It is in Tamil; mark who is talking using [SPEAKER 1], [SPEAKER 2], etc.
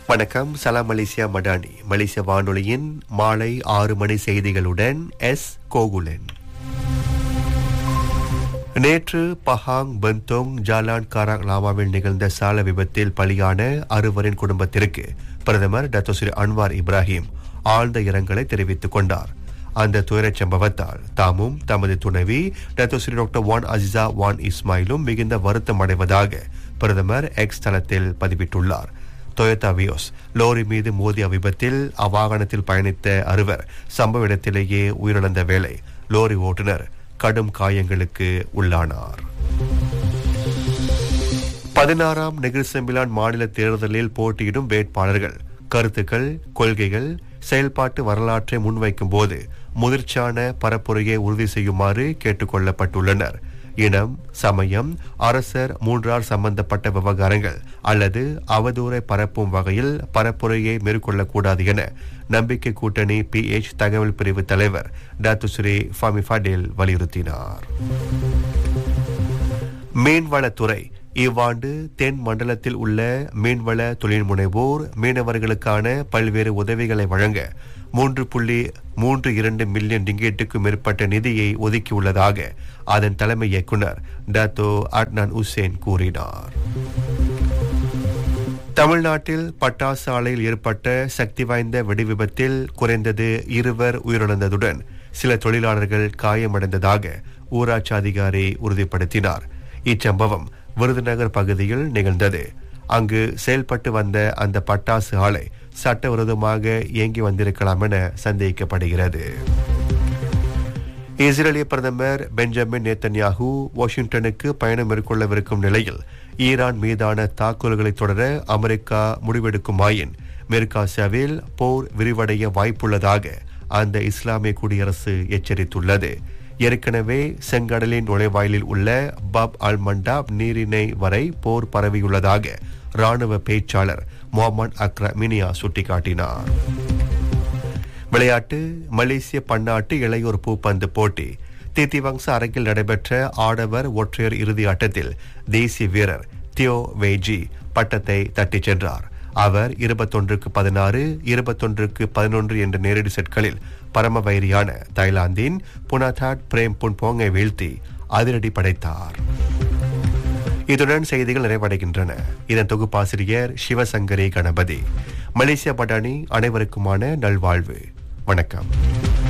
[SPEAKER 1] வணக்கம் சலாம் மலேசியா மடானி மலேசிய வானொலியின் மாலை ஆறு மணி செய்திகளுடன் எஸ் கோகுலன் நேற்று பஹாங் பெந்தோங் ஜாலான் காராங் லாமாவில் நிகழ்ந்த சால விபத்தில் பலியான அறுவரின் குடும்பத்திற்கு பிரதமர் டத்தோஸ்ரீ அன்வார் இப்ராஹிம் ஆழ்ந்த இரங்கலை தெரிவித்துக் கொண்டார் அந்த துயரச் சம்பவத்தால் தாமும் தமது துணைவி Datuk Seri doctor Wan Azizah Wan இஸ்மாயிலும் மிகுந்த வருத்தம் அடைவதாக பிரதமர் எக்ஸ் தளத்தில் பதிவிட்டுள்ளார் டொயோட்டா வியோஸ் லோரி மீது மோதிய விபத்தில் அவ்வாகனத்தில் பயணித்த அறுவர் சம்பவ இடத்திலேயே உயிரிழந்த வேளை லோரி ஓட்டுநர் கடும் காயங்களுக்கு உள்ளானார் பதினாறாம் நெகிழ்செம்பிலான் மாநில தேர்தலில் போட்டியிடும் வேட்பாளர்கள் கருத்துக்கள் கொள்கைகள் செயல்பாட்டு வரலாற்றை முன்வைக்கும் போது முதிர்ச்சியான பரப்புரையை உறுதி செய்யுமாறு கேட்டுக் கொள்ளப்பட்டுள்ளனர் இனம் சமயம் அரசர் மூன்றார் சம்பந்தப்பட்ட விவகாரங்கள் அல்லது அவதூறை பரப்பும் வகையில் பரப்புரையை மேற்கொள்ளக்கூடாது என நம்பிக்கை கூட்டணி பி எச் தகவல் பிரிவு தலைவர் டாத்து ஸ்ரீ ஃபாமி ஃபடேல் வலியுறுத்தினார் மீன்வளத்துறை இவ்வாண்டு தென் மண்டலத்தில் உள்ள மீன்வள தொழில் முனைவோர் மீனவர்களுக்கான பல்வேறு உதவிகளை வழங்க மூன்று புள்ளி மூன்று இரண்டு மில்லியன் ரிங்கேட்டுக்கும் மேற்பட்ட நிதியை ஒதுக்கியுள்ளதாக அதன் தலைமை இயக்குனர் டாத்தோ அட்னான் உசேன் கூறினார் தமிழ்நாட்டில் பட்டாசு ஆலையில் ஏற்பட்ட சக்தி வாய்ந்த வெடிவிபத்தில் குறைந்தது இருவர் உயிரிழந்ததுடன் சில தொழிலாளர்கள் காயமடைந்ததாக ஊராட்சி அதிகாரி உறுதிப்படுத்தினார் இச்சம்பவம் விருதுநகர் பகுதியில் நிகழ்ந்தது அங்கு செயல்பட்டு வந்த அந்த பட்டாசு ஆலை சட்டவிரோதமாக இயங்கி வந்திருக்கலாம் என சந்தேகிக்கப்படுகிறது இஸ்ரேலிய பிரதமர் பெஞ்சமின் நேத்தன்யாகு வாஷிங்டனுக்கு பயணம் மேற்கொள்ளவிருக்கும் நிலையில் ஈரான் மீதான தாக்குதல்களை தொடர அமெரிக்கா முடிவெடுக்குமாயின் மேற்காசியாவில் போர் விரிவடைய வாய்ப்புள்ளதாக அந்த இஸ்லாமிய குடியரசு எச்சரித்துள்ளது ஏற்கனவே செங்கடலின் நுழைவாயிலில் உள்ள பப் அல் மண்டாப் நீரிணை வரை போர் பரவியுள்ளதாக ராணுவ பேச்சாளர் முகமது அக்ர மினியா சுட்டிக்காட்டினார் விளையாட்டு மலேசிய பன்னாட்டு இளையோர் பூப்பந்து போட்டி தித்திவங்ச அரங்கில் நடைபெற்ற ஆடவர் ஒற்றையர் இறுதி ஆட்டத்தில் தேசிய வீரர் தியோ வேஜி பட்டத்தை தட்டிச் சென்றார் அவர் இருபத்தொன்றுக்கு பதினாறு இருபத்தொன்றுக்கு பதினொன்று என்ற நேரடி செட்களில் பரமவைரியான தாய்லாந்தின் புனாதாட் பிரேம் புன்போங்கை வீழ்த்தி அதிரடி படைத்தார் இதுடன் செய்திகள் நிறைவடைகின்றன இதன் தொகுப்பாசிரியர் சிவசங்கரி கணபதி மலேசியா பட்டாணி அனைவருக்குமான நல்வாழ்வு வணக்கம்